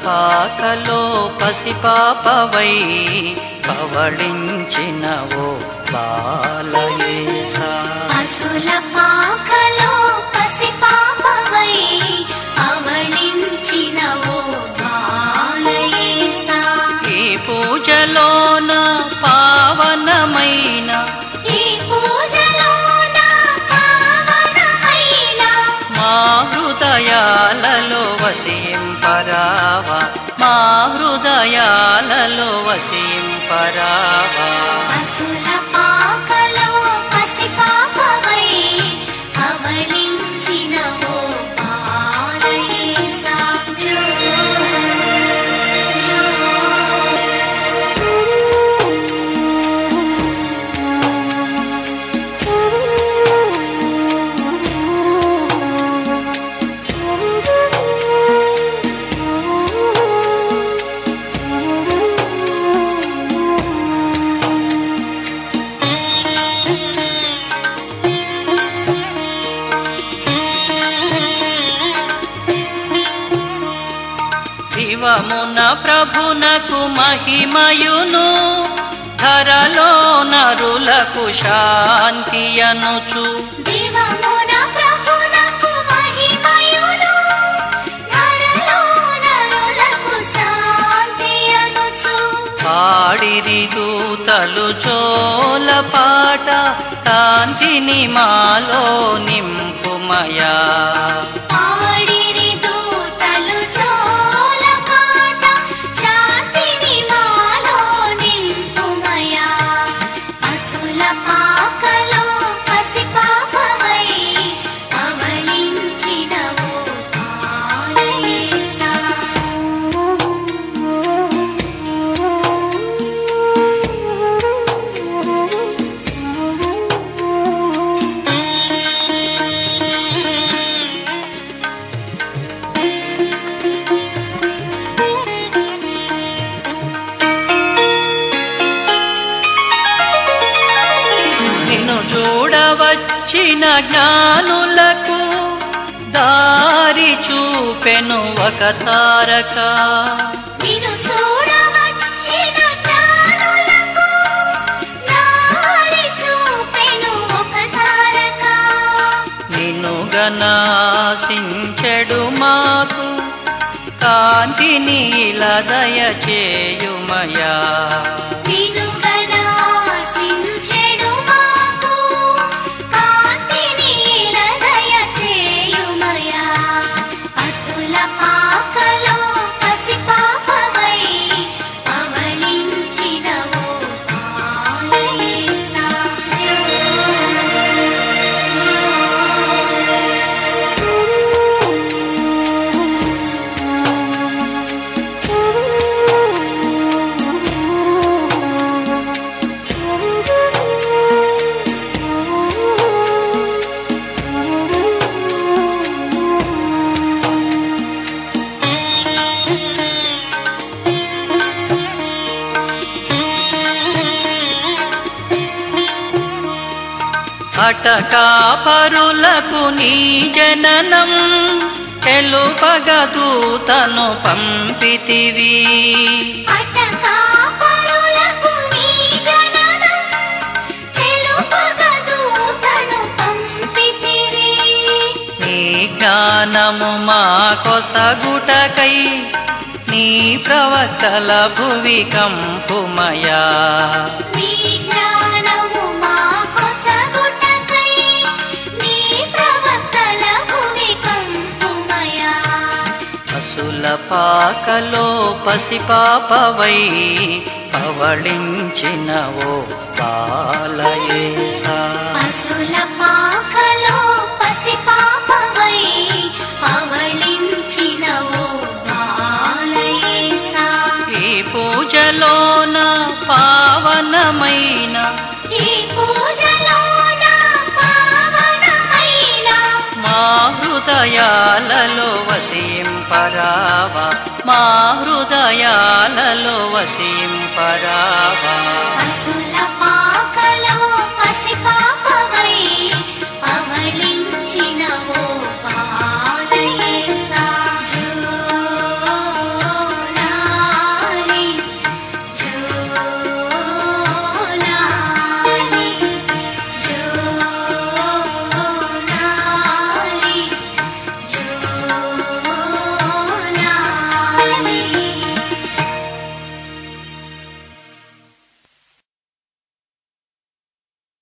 పాకలో పసిపాపవై పవళించిన ఓ బాలయేసా అసుల పాకలో పసిపాపవై అవళించిన ఓ బాలయేసా ఈ పూజలోన పావనమైన ఈ పూజలోన పావనమైన మా హృదయాలలో వసింపరావా మా హృదయాలలో వసింపరావా అసుల పాకలో పసిపాపవై అవళించిన ఓ బాలయేసా జో దివమున ప్రభునకు మహిమయును ధరలో నరులకు శాంతి అనుచు దివమున ప్రభునకు మహిమయును ధరలో నరులకు శాంతి అనుచు పాడిరి దూతలు చోల పాట కాంతిని మాలో నింపుమయా పాడిరి దూతలు చోల పాట శాంతిని మాలో నింపుమయా అసుల పాకలో పసిపాపవై అవళించిన ఓ బాలయేసా నిన్ను చూడవచ్చిన జ్ఞానులకు దారి చూపెను ఒక తారక నిన్ను చూడవచ్చిన జ్ఞానులకు దారి చూపెను ఒక తారక నిన్ను గనాశించెడు మాకు కాంతిని దయ చేయుమయా నిన్ను గణాశించెడు మాకు కాంతిని దయ చేయుమయా అసుల పాకలో పసిపాపవై అవళించిన ఓ బాలయేసా జో అటకాపరులకు నీ జననం తెలుపగ దూతను పంపితివి అటకాపరులకు నీ జననం తెలుపగ దూతను పంపితిరి. నీ జ్ఞానము మా కొసగుటకై నీ ప్రవక్తల భువి కంపుమయా నీ జ్ఞానము మా కొసగుటకై నీ ప్రవక్తల భువి కంపుమయా. అసుల పాకలో పసిపాపవై పవళించిన ఓ బాలయేసా పసుల పాకలో పసిపాపవై పవళించిన ఓ బాలయేసా. ఈ పూజలోన పావనమైన ఈ పూజలోన పావనమైన మా హృదయాలలో వసింపరావా మా హృదయాలలో వసింపరావా